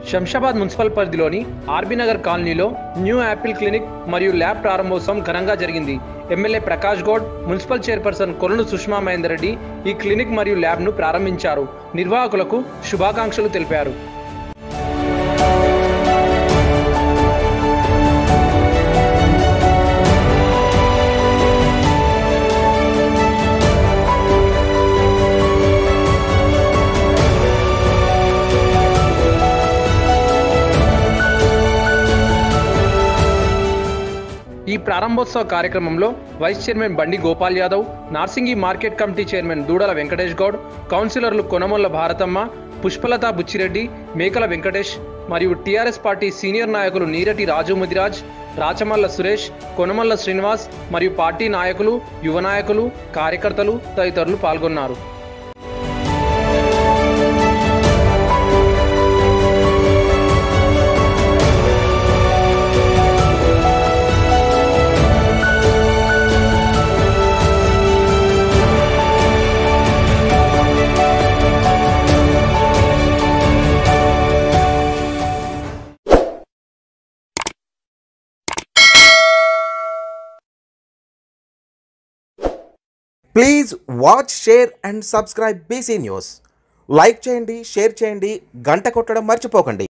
Shamshabad municipal పరిధిలోని RB Nagar కాలనీలో new Apple clinic మరియు ల్యాబ్ ప్రారంభోత్సవం ఘనంగా జరిగింది MLA Prakash Goud municipal chairperson Kolanu Sushma Mahender Reddy ఈ క్లినిక్ మరియు ల్యాబ్ను ప్రారంభించారు నిర్వాహకులకు శుభాకాంక్షలు తెలిపారు ఈ ప్రారంభోత్సవ కార్యక్రమంలో vice chairman Bandi Gopal Yadav Narsingi market committee chairman Dudala Venkatesh Goud కౌన్సిలర్లు కొనమొల్ల భారతమ్మ పుష్పలత బుచ్చిరెడ్డి మేకల వెంకటేష్ మరియు టీఆర్ఎస్ పార్టీ సీనియర్ నాయకులు నీరటి రాజు ముదిరాజ్ రాచమల్ల సురేష్ కొనమల్ల శ్రీనివాస్ మరియు పార్టీ నాయకులు యువ నాయకులు కార్యకర్తలు తదితరులు పాల్గొన్నారు please watch share and subscribe BC news like చేయండి షేర్ చేయండి గంట కొట్టడం మర్చిపోకండి